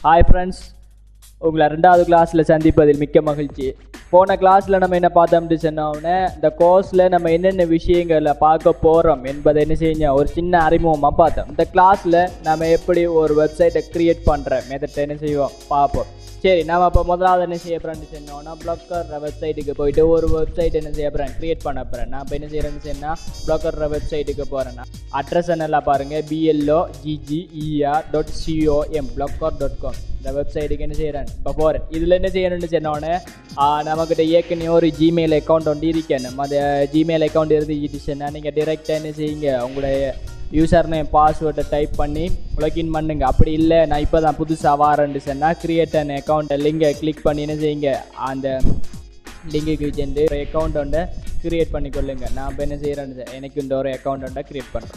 hi friends உங்களை ரெண்டாவது கிளாஸில் சந்திப்பதில் மிக்க மகிழ்ச்சி போன கிளாஸில் நம்ம என்ன பார்த்தோம்னு சொன்னோடனே இந்த கோர்ஸில் நம்ம என்னென்ன விஷயங்களை பார்க்க போகிறோம் என்பதை என்ன செய்ய ஒரு சின்ன அறிமுகமாக பார்த்தோம் இந்த கிளாஸில் நம்ம எப்படி ஒரு வெப்சைட்டை க்ரியேட் பண்ணுற மெத்தட் என்ன செய்வோம் பார்ப்போம் சரி நம்ம இப்போ முதலாவது என்ன செய்ய போகிறோம்னு சொன்னோன்னா ப்ளாக்கர் வெப்சைட்டுக்கு போயிட்டு ஒரு வெப்சைட் என்ன செய்ய போகிறேன் க்ரியேட் பண்ண போகிறேன் நான் இப்போ என்ன செய்கிறேன்னு சொன்னால் ப்ளாக்கர் வெப்சைட்டுக்கு போகிறேன்னா அட்ரஸ் என்னெல்லாம் பாருங்கள் B L O G G E R dot C O M blogger dot com இந்த வெப்சைட்டுக்கு என்ன செய்கிறேன் இப்போ போகிறேன் இதில் என்ன செய்யணும்னு சொன்னோடனே நம்மக்கிட்ட ஏற்கனவே ஒரு ஜிமெயில் அக்கௌண்ட் ஒன்று இருக்கணும் அந்த ஜிமெயில் அக்கௌண்ட் இருந்துச்சுன்னா நீங்கள் டிரெக்டாக என்ன செய்யுங்க உங்களுடைய யூசர் நேம் பாஸ்வேர்டை டைப் பண்ணி லாகின் பண்ணுங்க அப்படி இல்லை நான் இப்போ தான் புதுசாக வாரேன்னு சொன்னால் கிரியேட் அன் அக்கௌண்ட்டை லிங்கை கிளிக் பண்ணி என்ன செய்யுங்க அந்த லிங்குக்கு சென்று ஒரு அக்கௌண்ட் ஒன்றை கிரியேட் பண்ணிக்கொள்ளுங்க நான் இப்போ என்ன செய்கிறேன்னு எனக்கு இந்த ஒரு அக்கௌண்ட் ஒன்றை கிரியேட் பண்ணுறேன்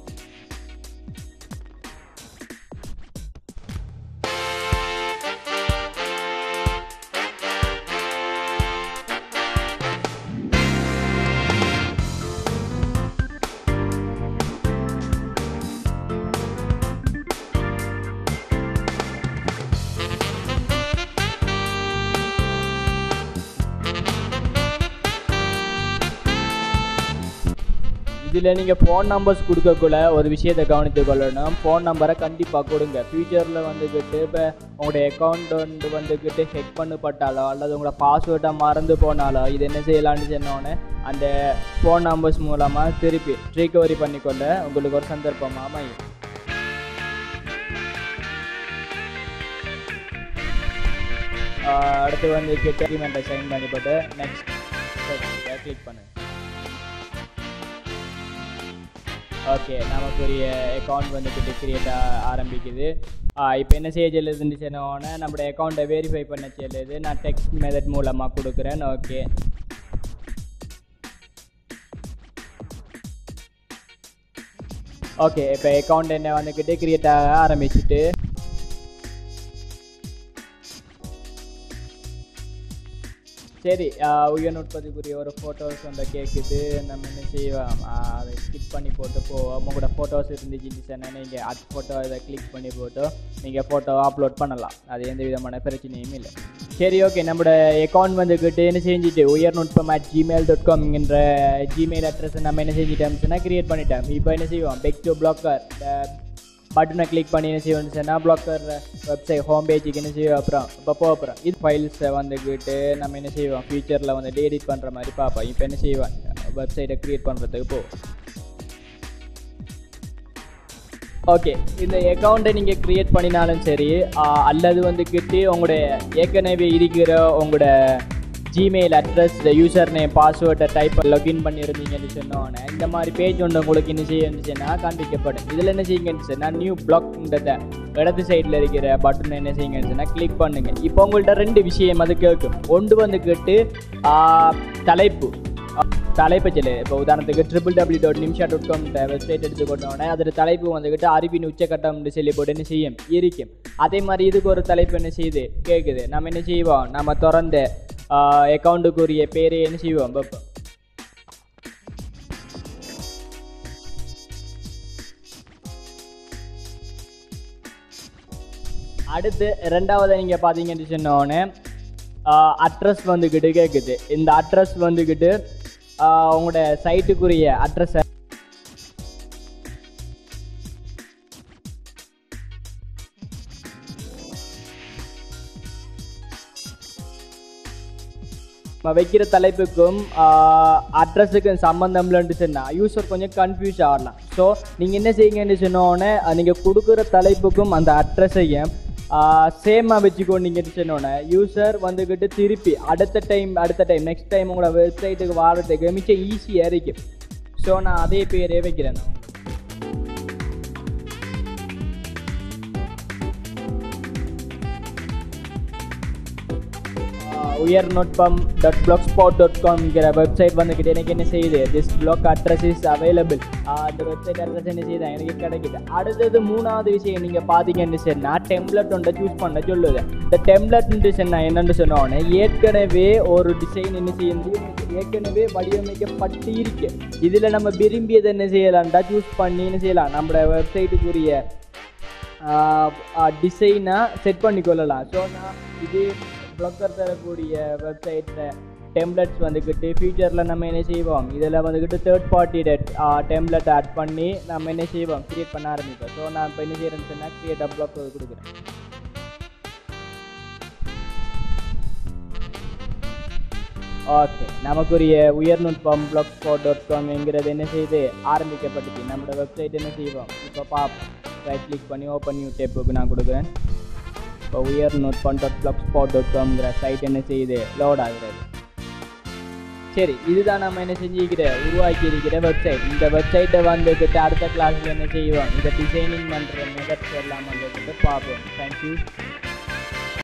இதில் நீங்கள் ஃபோன் நம்பர்ஸ் கொடுக்கக்குள்ள ஒரு விஷயத்தை கவனித்து கொள்ளணும் ஃபோன் நம்பரை கண்டிப்பாக கொடுங்க ஃப்யூச்சரில் வந்துக்கிட்டு இப்போ உங்களுடைய அக்கௌண்ட் வந்து வந்துக்கிட்டு ஹெக் பண்ணப்பட்டாலோ அல்லது உங்களோட பாஸ்வேர்டை மறந்து போனாலோ இது என்ன செய்யலாம்னு சொன்னோன்னே அந்த ஃபோன் நம்பர்ஸ் மூலமாக திருப்பி ரீகவரி பண்ணிக்கொள்ள உங்களுக்கு ஒரு சந்தர்ப்பமாக அமையும் அடுத்து வந்து அக்ரிமெண்ட்டை சைன் பண்ணி போட்டு நெக்ஸ்ட் கிளிக் பண்ணுங்க ஓகே நமக்குரிய அக்கௌண்ட் வந்துட்டு கிரியேட் ஆரம்பிக்குது இப்போ என்ன செய்ய சொல்லுதுன்னு சொன்னோன்னே நம்மளுடைய அக்கௌண்ட்டை வெரிஃபை பண்ண சொல்லுது நான் டெக்ஸ்ட் மெத்தட் மூலமாக கொடுக்குறேன் ஓகே ஓகே இப்போ அக்கௌண்ட் என்ன வந்துக்கிட்டு கிரியேட் ஆக ஆரம்பிச்சுட்டு சரி உயர் உற்பத்திக்குரிய ஒரு ஃபோட்டோஸ் அந்த கேட்குது நம்ம என்ன செய்வோம் அதை கிளிக் பண்ணி போட்டு போவோம் உங்களோட ஃபோட்டோஸ் இருந்துச்சுன்னு சொன்னால் நீங்கள் அட் ஃபோட்டோ இதை கிளிக் பண்ணி போட்டு நீங்கள் ஃபோட்டோ அப்லோட் பண்ணலாம் அது எந்த விதமான பிரச்சனையும் இல்லை சரி ஓகே நம்மளோட அக்கௌண்ட் வந்துக்கிட்டு என்ன செஞ்சுட்டு Uyar Nutpam at gmail dot காம்ங்கிற ஜிமெயில் அட்ரஸை நம்ம என்ன செஞ்சிட்டோம் சொன்னால் க்ரியேட் பண்ணிட்டோம் இப்போ என்ன செய்வோம் பெக் டு பிளாக்கர் பட்டனை கிளிக் பண்ணி என்ன செய்வோம்னு சொன்னால் ப்ளாக்கர் வெப்சைட் ஹோம் பேஜுக்கு என்ன செய்வோம் அப்புறம் இப்போ போக அப்புறம் இது ஃபைல்ஸை வந்துக்கிட்டு நம்ம என்ன செய்வோம் ஃபியூச்சரில் வந்து எடிட் பண்ணுற மாதிரி பார்ப்போம் இப்போ என்ன செய்வோம் வெப்சைட்டை க்ரியேட் பண்ணுறதுக்கு போ ஓகே இந்த அக்கௌண்ட்டை நீங்கள் க்ரியேட் பண்ணினாலும் சரி அல்லது வந்துக்கிட்டு உங்களுடைய ஏற்கனவே இருக்கிற உங்களோட ஜிமெயில் அட்ரஸ் யூசர் நேம் பாஸ்வேர்டை டைப் லாகின் பண்ணியிருந்தீங்கன்னு சொன்னோன்னே இந்த மாதிரி பேஜ் ஒன்று உங்களுக்கு என்ன செய்யுச்சுன்னா காண்பிக்கப்படும் இதில் என்ன செய்யுங்கன்னு சொன்னால் நியூ பிளாக்ன்றத இடது சைடில் இருக்கிற பட்டன் என்ன செய்யுங்கன்னு சொன்னால் கிளிக் பண்ணுங்கள் இப்போ உங்கள்கிட்ட ரெண்டு விஷயம் அது கேட்கும் ஒன்று வந்துக்கிட்டு தலைப்பு தலைப்பு சொல்லு இப்போ உதாரணத்துக்கு triple W dot Nimisha dot com website எடுத்துக்கொண்டோடனே அதில் தலைப்பு வந்துக்கிட்டு அறிவின் உச்சக்கட்டம்னு சொல்லி போட்டு என்ன செய்யும் இருக்கும் அதே மாதிரி இதுக்கு ஒரு தலைப்பு என்ன செய்யுது கேட்குது நம்ம என்ன செய்வோம் நம்ம திறந்த அக்கௌண்ட்டுக்குரிய பேர் என்ன செய்வோம் பார்ப்போம் அடுத்து ரெண்டாவது நீங்கள் பார்த்தீங்கன்னு சொன்னோடனே அட்ரஸ் வந்துக்கிட்டு கேட்குது இந்த அட்ரஸ் வந்துக்கிட்டு உங்களோட சைட்டுக்குரிய அட்ரஸை நம்ம வைக்கிற தலைப்புக்கும் அட்ரஸுக்கும் சம்மந்தம் இல்லைன்னு சொன்னால் யூஸர் கொஞ்சம் கன்ஃபியூஸ் ஆகலாம் ஸோ நீங்கள் என்ன செய்யுங்கன்னு சொன்னோடனே நீங்கள் கொடுக்குற தலைப்புக்கும் அந்த அட்ரஸையும் சேமாக வச்சுக்கொண்டீங்கன்னு சொன்னோன்னே யூசர் வந்துக்கிட்டு திருப்பி அடுத்த டைம் அடுத்த டைம் நெக்ஸ்ட் டைம் உங்களோட வெப்சைட்டுக்கு வாரத்துக்கு மிச்சம் ஈஸியாக இருக்கும் ஸோ நான் அதே பேரே வைக்கிறேன் நான் Uyar Nutpam dot blogspot dot காம்ங்கிற வெப்சைட் வந்துக்கிட்டு எனக்கு என்ன செய்யுது this blog address is available அந்த வெப்சைட் அட்ரஸ் என்ன செய்யுது எனக்கு கிடைக்குது அடுத்தது மூணாவது விஷயம் நீங்கள் பார்த்தீங்கன்னு சொன்னால் டெம்ப்ளெட் ஒன்றை சூஸ் பண்ண சொல்லுது இந்த டெம்ப்ளெட்னு சொன்னால் என்னென்னு சொன்னோன்னே ஏற்கனவே ஒரு டிசைன் என்ன செய்யுது ஏற்கனவே வடிவமைக்கப்பட்டு இருக்கு இதில் நம்ம விரும்பியதை என்ன செய்யலாம்டா சூஸ் பண்ணி என்ன செய்யலாம் நம்மளோட வெப்சைட்டுக்குரிய டிசைனாக செட் பண்ணி கொள்ளலாம் ஸோ நான் இது ப்ளக்கர் தரக்கூடிய வெப்சைட்டில் டெம்ப்ளெட்ஸ் வந்துக்கிட்டு ஃபியூச்சரில் நம்ம என்ன செய்வோம் இதில் வந்துக்கிட்டு தேர்ட் பார்ட்டி டெம்ப்ளெட் ஆட் பண்ணி நம்ம என்ன செய்வோம் க்ரியேட் பண்ண ஆரம்பிப்போம் ஸோ நான் இப்போ என்ன செய்கிறேன்னு சொன்னால் க்ரியேட் அ ப்ளாக் கொடுக்குறேன் ஓகே நமக்குரிய உயர்நுட்பம் பிளாக் ஸ்பாட் டாட் காம்ங்கிறது என்ன செய்து ஆரம்பிக்கப்பட்டுச்சு நம்மளோட வெப்சைட் என்ன செய்வோம் இப்போ பார்ப்போம் ரைட் கிளிக் பண்ணி ஓப்பன் நியூ டேப்புக்கு நான் கொடுக்குறேன் இப்போ Uyarnutpam dot blogspot dot காம்ங்கிற சைட் என்ன செய்யுது லோட் ஆகுறது சரி இதுதான் நம்ம என்ன செஞ்சுக்கிற உருவாக்கி இருக்கிற வெப்சைட் இந்த வெப்சைட்டை வந்துக்கிட்டு அடுத்த கிளாஸில் என்ன செய்வோம் இந்த டிசைனிங் பண்ணுற மெத்தட்ஸ் எல்லாம் வந்துக்கிட்டு பார்ப்போம் தேங்க்யூ